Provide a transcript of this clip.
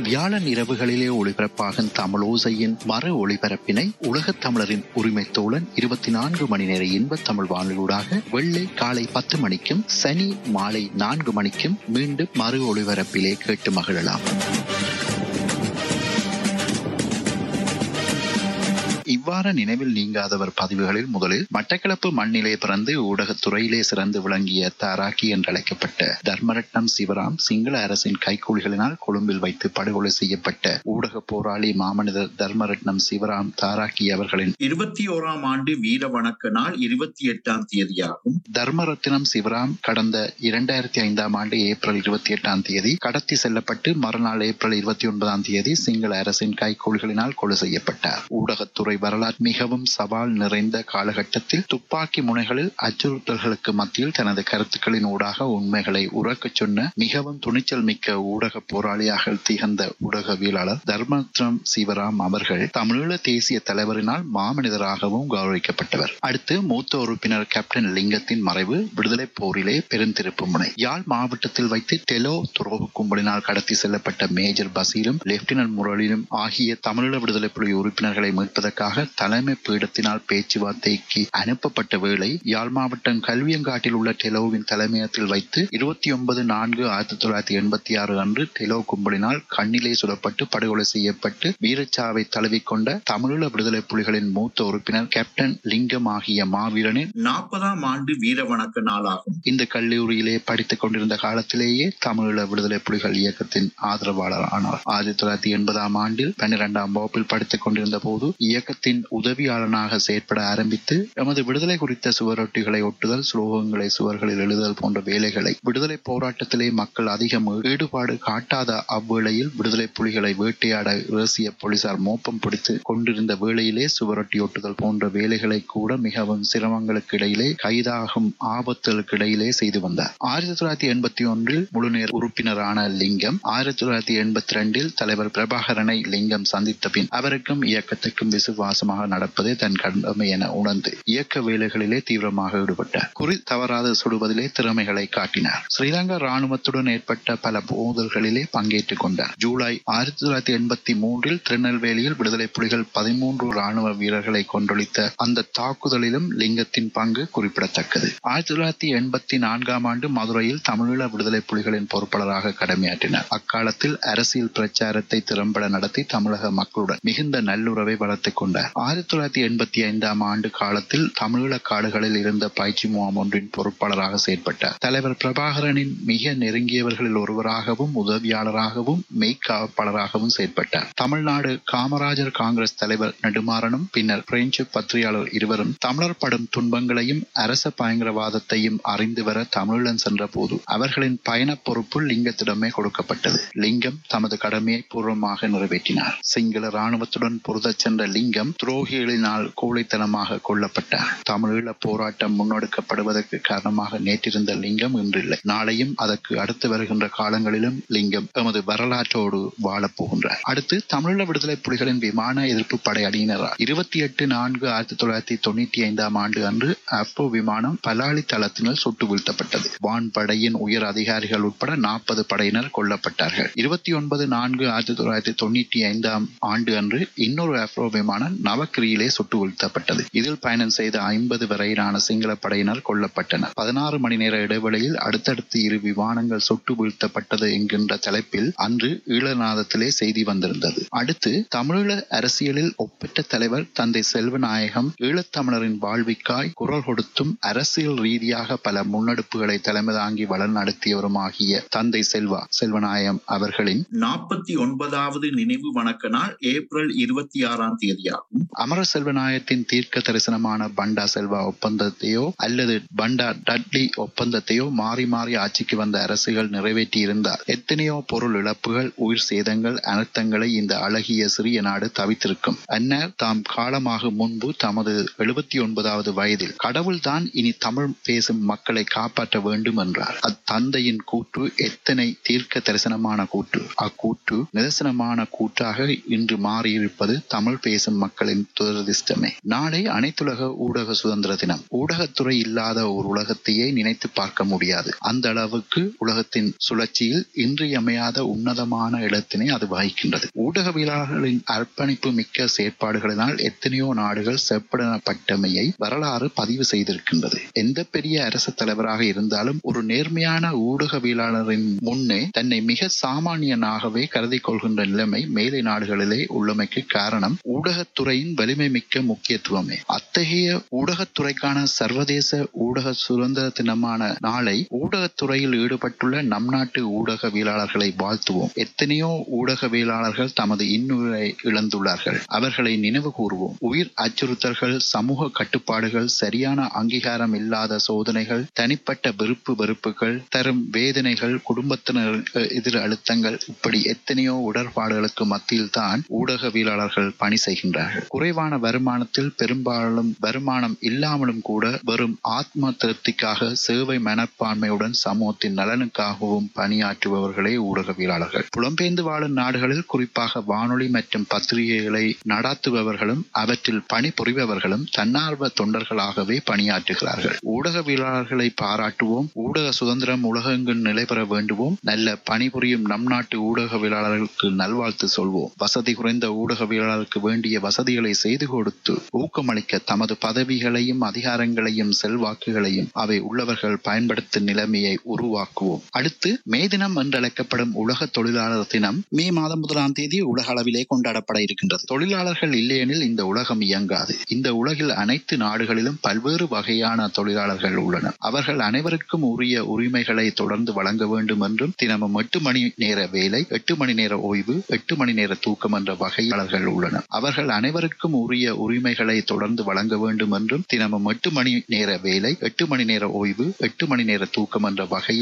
வியாழன் இரவுகளிலே ஒளிபரப்பாகும் தமிழோசையின் மறு ஒளிபரப்பினை உலகத் தமிழரின் உரிமை தோழன் இருபத்தி நான்கு மணி நேர இன்ப தமிழ் வானொலியூடாக வெள்ளை காலை பத்து மணிக்கும் சனி மாலை நான்கு மணிக்கும் மீண்டும் மறு ஒளிபரப்பிலே கேட்டு மகிழலாம் இவ்வாறு நினைவில் நீங்காதவர் பதிவுகளில் முதலில் மட்டக்களப்பு மண்ணிலே பிறந்து ஊடகத்துறையிலே சிறந்து விளங்கிய தாராக்கி என்றழைக்கப்பட்ட தர்மரட்னம் சிவராம் சிங்கள அரசின் கைக்கூலிகளினால் கொழும்பில் வைத்து படுகொலை செய்யப்பட்ட ஊடக போராளி மாமனிதர் தர்மரட்னம் சிவராம் தாராக்கி அவர்களின் இருபத்தி ஓராம் ஆண்டு வீர வணக்க நாள் இருபத்தி எட்டாம் தேதியாகும் தர்மரத்னம் சிவராம் கடந்த இரண்டாயிரத்தி ஐந்தாம் ஆண்டு ஏப்ரல் இருபத்தி எட்டாம் தேதி கடத்தி செல்லப்பட்டு மறுநாள் ஏப்ரல் இருபத்தி ஒன்பதாம் தேதி சிங்கள அரசின் கைக்கூலிகளினால் கொலை செய்யப்பட்டார் ஊடகத்துறை வரலாறு மிகவும் சவால் நிறைந்த காலகட்டத்தில் துப்பாக்கி முனைகளில் அச்சுறுத்தல்களுக்கு மத்தியில் தனது கருத்துக்களின் ஊடாக உண்மைகளை உறக்கச் சொன்ன மிகவும் துணிச்சல் மிக்க ஊடக போராளியாக திகழ்ந்த ஊடகவியலாளர் தர்மத்ரம் சிவராம் அவர்கள் தமிழீழ தேசிய தலைவரினால் மாமனிதராகவும் கௌரவிக்கப்பட்டவர் அடுத்து மூத்த உறுப்பினர் கேப்டன் லிங்கத்தின் மறைவு விடுதலை போரிலே பெருந்திருப்பு முனை யாழ் மாவட்டத்தில் வைத்து டெலோ துறவு கும்பலினால் கடத்தி செல்லப்பட்ட மேஜர் பசீரும் லெப்டினன்ட் முரளியும் ஆகிய தமிழீழ விடுதலை புலி உறுப்பினர்களை மீட்பதற்காக தலைமை பீடத்தினால் பேச்சுவார்த்தைக்கு அனுப்பப்பட்ட வேளை யாழ் மாவட்டம் கல்வியங்காட்டில் உள்ள டெலோவின் தலைமையகத்தில் வைத்து இருபத்தி ஒன்பது நான்கு ஆயிரத்தி தொள்ளாயிரத்தி எண்பத்தி ஆறு அன்று டெலோ கும்பலினால் கண்ணிலே சுடப்பட்டு படுகொலை செய்யப்பட்டு வீரச்சாவை தழுவிக்கொண்ட தமிழீழ விடுதலை புலிகளின் மூத்த உறுப்பினர் கேப்டன் லிங்கம் ஆகிய மாவீரனின் நாற்பதாம் ஆண்டு வீர வணக்க நாளாகும் இந்த கல்லூரியிலே படித்துக் கொண்டிருந்த காலத்திலேயே தமிழீழ விடுதலை புலிகள் இயக்கத்தின் ஆதரவாளர் ஆனார் ஆயிரத்தி தொள்ளாயிரத்தி எண்பதாம் ஆண்டில் பன்னிரெண்டாம் வகுப்பில் படித்துக் கொண்டிருந்த போது இயக்கத்தின் உதவியாளனாக செயற்பட ஆரம்பித்து எமது விடுதலை குறித்த சுவரொட்டிகளை ஒட்டுதல் ஸ்லோகங்களை சுவர்களில் எழுதுதல் போன்ற வேலைகளை விடுதலை போராட்டத்திலே மக்கள் அதிகம் ஈடுபாடு காட்டாத அவ்வேளையில் விடுதலை புலிகளை வேட்டையாட ரகசிய போலீசார் மோப்பம் பிடித்து கொண்டிருந்த வேளையிலே சுவரொட்டி ஒட்டுதல் போன்ற வேலைகளை கூட மிகவும் சிரமங்களுக்கு இடையிலே கைதாகும் ஆபத்துகளுக்கு இடையிலே செய்து வந்தார் ஆயிரத்தி தொள்ளாயிரத்தி எண்பத்தி ஒன்றில் முழுநேர் உறுப்பினரான லிங்கம் ஆயிரத்தி தொள்ளாயிரத்தி எண்பத்தி ரெண்டில் தலைவர் பிரபாகரனை லிங்கம் சந்தித்த பின் அவருக்கும் இயக்கத்துக்கும் விசுவாசமாக நடப்பதே தன் கடமை என உணர்ந்து இயக்க வேலைகளிலே தீவிரமாக ஈடுபட்டார் குறி தவறாது சுடுவதிலே திறமைகளை காட்டினார் ஸ்ரீலங்கா ராணுவத்துடன் ஏற்பட்ட பல மோதல்களிலே பங்கேற்றுக் கொண்டார் ஜூலை ஆயிரத்தி தொள்ளாயிரத்தி எண்பத்தி மூன்றில் திருநெல்வேலியில் விடுதலை புலிகள் பதிமூன்று ராணுவ வீரர்களை கொன்றொழித்த அந்த தாக்குதலிலும் லிங்கத்தின் பங்கு குறிப்பிடத்தக்கது ஆயிரத்தி தொள்ளாயிரத்தி எண்பத்தி நான்காம் ஆண்டு மதுரையில் தமிழீழ விடுதலை புலிகளின் பொறுப்பாளராக கடமையாற்றினார் அக்காலத்தில் அரசியல் பிரச்சாரத்தை திறம்பட நடத்தி தமிழக மக்களுடன் மிகுந்த நல்லுறவை வளர்த்துக் கொண்டார் ஆயிரத்தி தொள்ளாயிரத்தி எண்பத்தி ஐந்தாம் ஆண்டு காலத்தில் தமிழீழ காடுகளில் இருந்த பயிற்சி முகாம் ஒன்றின் பொறுப்பாளராக செயற்பட்டார் தலைவர் பிரபாகரனின் மிக நெருங்கியவர்களில் ஒருவராகவும் உதவியாளராகவும் மெய்காப்பாளராகவும் செயற்பட்டார் தமிழ்நாடு காமராஜர் காங்கிரஸ் தலைவர் நெடுமாறனும் பின்னர் பிரெஞ்சு பத்திரிகையாளர் இருவரும் தமிழர் படும் துன்பங்களையும் அரச பயங்கரவாதத்தையும் அறிந்து வர தமிழன் சென்ற போது அவர்களின் பயண பொறுப்பு லிங்கத்திடமே கொடுக்கப்பட்டது லிங்கம் தமது கடமையை பூர்வமாக நிறைவேற்றினார் சிங்கள ராணுவத்துடன் பொருதச் சென்ற லிங்கம் துரோகிகளினால் கோழைத்தனமாக கொல்லப்பட்டார் தமிழீழ போராட்டம் முன்னெடுக்கப்படுவதற்கு காரணமாக நேற்றிருந்த லிங்கம் இன்றில்லை நாளையும் அதற்கு அடுத்து வருகின்ற காலங்களிலும் லிங்கம் எமது வரலாற்றோடு வாழப் போகின்றார் அடுத்து தமிழீழ விடுதலை புலிகளின் விமான எதிர்ப்பு படை அணியினர் இருபத்தி எட்டு நான்கு ஆயிரத்தி தொள்ளாயிரத்தி தொண்ணூற்றி ஐந்தாம் ஆண்டு அன்று அப்போ விமானம் பலாலி தளத்தினால் சுட்டு வீழ்த்தப்பட்டது வான்படையின் உயர் அதிகாரிகள் உட்பட நாற்பது படையினர் கொல்லப்பட்டார்கள் இருபத்தி ஒன்பது நான்கு ஆயிரத்தி தொள்ளாயிரத்தி தொண்ணூற்றி ஐந்தாம் ஆண்டு அன்று இன்னொரு அப்ரோ விமானம் நவக்கிரியிலே சுட்டு வீழ்த்தப்பட்டது இதில் பயணம் செய்த ஐம்பது வரையிலான சிங்கள படையினர் கொல்லப்பட்டனர் பதினாறு மணி நேர இடைவெளியில் அடுத்தடுத்து இரு விமானங்கள் சுட்டு வீழ்த்தப்பட்டது என்கின்ற தலைப்பில் அன்று ஈழநாதத்திலே செய்தி வந்திருந்தது அடுத்து தமிழீழ அரசியலில் ஒப்பற்ற தலைவர் தந்தை செல்வநாயகம் ஈழத்தமிழரின் வாழ்விக்காய் குரல் கொடுத்தும் அரசியல் ரீதியாக பல முன்னெடுப்புகளை தலைமை தாங்கி வளர் நடத்தியவருமாகிய தந்தை செல்வா செல்வநாயகம் அவர்களின் நாற்பத்தி ஒன்பதாவது நினைவு வணக்க நாள் ஏப்ரல் இருபத்தி ஆறாம் தேதியாகும் அமர செல்வநாயகத்தின் தீர்க்க தரிசனமான பண்டா செல்வா ஒப்பந்தத்தையோ அல்லது பண்டா டட்லி ஒப்பந்தத்தையோ மாறி மாறி ஆட்சிக்கு வந்த அரசுகள் நிறைவேற்றி இருந்தால் எத்தனையோ பொருள் இழப்புகள் உயிர் சேதங்கள் அனர்த்தங்களை இந்த அழகிய சிறிய நாடு தவித்திருக்கும் அன்னர் தாம் காலமாக முன்பு தமது எழுபத்தி ஒன்பதாவது வயதில் கடவுள்தான் இனி தமிழ் பேசும் மக்களை காப்பாற்ற வேண்டும் என்றார் அத்தந்தையின் கூற்று எத்தனை தீர்க்க தரிசனமான கூற்று அக்கூற்று நிதர்சனமான கூற்றாக இன்று மாறியிருப்பது தமிழ் பேசும் மக்களை ஊடகங்களின் துரதிர்ஷ்டமே நாளை அனைத்துலக ஊடக சுதந்திர தினம் ஊடகத்துறை இல்லாத ஒரு உலகத்தையே நினைத்து பார்க்க முடியாது அந்த அளவுக்கு உலகத்தின் சுழற்சியில் இன்றியமையாத உன்னதமான இடத்தினை அது வகிக்கின்றது ஊடகவியலாளர்களின் அர்ப்பணிப்பு மிக்க செயற்பாடுகளினால் எத்தனையோ நாடுகள் செப்படப்பட்டமையை வரலாறு பதிவு செய்திருக்கின்றது எந்த பெரிய அரசு தலைவராக இருந்தாலும் ஒரு நேர்மையான ஊடகவியலாளரின் முன்னே தன்னை மிக சாமானியனாகவே கருதி கொள்கின்ற நிலைமை மேலை நாடுகளிலே உள்ளமைக்கு காரணம் ஊடகத்துறையின் வலிமை மிக்க முக்கியத்துவமே அத்தகைய ஊடகத்துறைக்கான சர்வதேச ஊடக சுதந்திர தினமான நாளை ஊடகத்துறையில் ஈடுபட்டுள்ள நம் நாட்டு ஊடகவியலாளர்களை வாழ்த்துவோம் எத்தனையோ ஊடகவியலாளர்கள் தமது இன்னுயிரை இழந்துள்ளார்கள் அவர்களை நினைவு கூறுவோம் உயிர் அச்சுறுத்தல்கள் சமூக கட்டுப்பாடுகள் சரியான அங்கீகாரம் இல்லாத சோதனைகள் தனிப்பட்ட வெறுப்பு வெறுப்புகள் தரும் வேதனைகள் குடும்பத்தினர் எதிர் அழுத்தங்கள் இப்படி எத்தனையோ உடற்பாடுகளுக்கு மத்தியில் தான் ஊடகவியலாளர்கள் பணி செய்கின்றார்கள் குறைவான வருமானத்தில் பெரும்பாலும் வருமானம் இல்லாமலும் கூட வெறும் ஆத்ம திருப்திக்காக சேவை மனப்பான்மையுடன் சமூகத்தின் நலனுக்காகவும் பணியாற்றுபவர்களே ஊடகவியலாளர்கள் புலம்பெயர்ந்து வாழும் நாடுகளில் குறிப்பாக வானொலி மற்றும் பத்திரிகைகளை நடாத்துபவர்களும் அவற்றில் பணிபுரிபவர்களும் தன்னார்வ தொண்டர்களாகவே பணியாற்றுகிறார்கள் ஊடகவியலாளர்களை பாராட்டுவோம் ஊடக சுதந்திரம் உலகெங்கும் நிலைபெற வேண்டுவோம் நல்ல பணிபுரியும் நம் நாட்டு ஊடகவியலாளர்களுக்கு நல்வாழ்த்து சொல்வோம் வசதி குறைந்த ஊடகவியலாளருக்கு வேண்டிய வசதிகளை செய்து கொடுத்து ஊக்கமளிக்க தமது பதவிகளையும் அதிகாரங்களையும் செல்வாக்குகளையும் அவை உள்ளவர்கள் பயன்படுத்தும் நிலைமையை உருவாக்குவோம் அடுத்து மே தினம் என்றழைக்கப்படும் உலக தொழிலாளர் தினம் மே மாதம் முதலாம் தேதி உலக அளவிலே கொண்டாடப்பட இருக்கின்றது தொழிலாளர்கள் இல்லையெனில் இந்த உலகம் இயங்காது இந்த உலகில் அனைத்து நாடுகளிலும் பல்வேறு வகையான தொழிலாளர்கள் உள்ளனர் அவர்கள் அனைவருக்கும் உரிய உரிமைகளை தொடர்ந்து வழங்க வேண்டும் என்றும் தினமும் எட்டு மணி நேர வேலை எட்டு மணி நேர ஓய்வு எட்டு மணி நேர தூக்கம் என்ற வகையாளர்கள் உள்ளனர் அவர்கள் அனைவருக்கும் உரிய உரிமைகளை தொடர்ந்து வழங்க வேண்டும் என்றும் தினமும் எட்டு மணி நேர வேலை எட்டு மணி நேர ஓய்வு எட்டு மணி நேர தூக்கம் என்ற வகையில்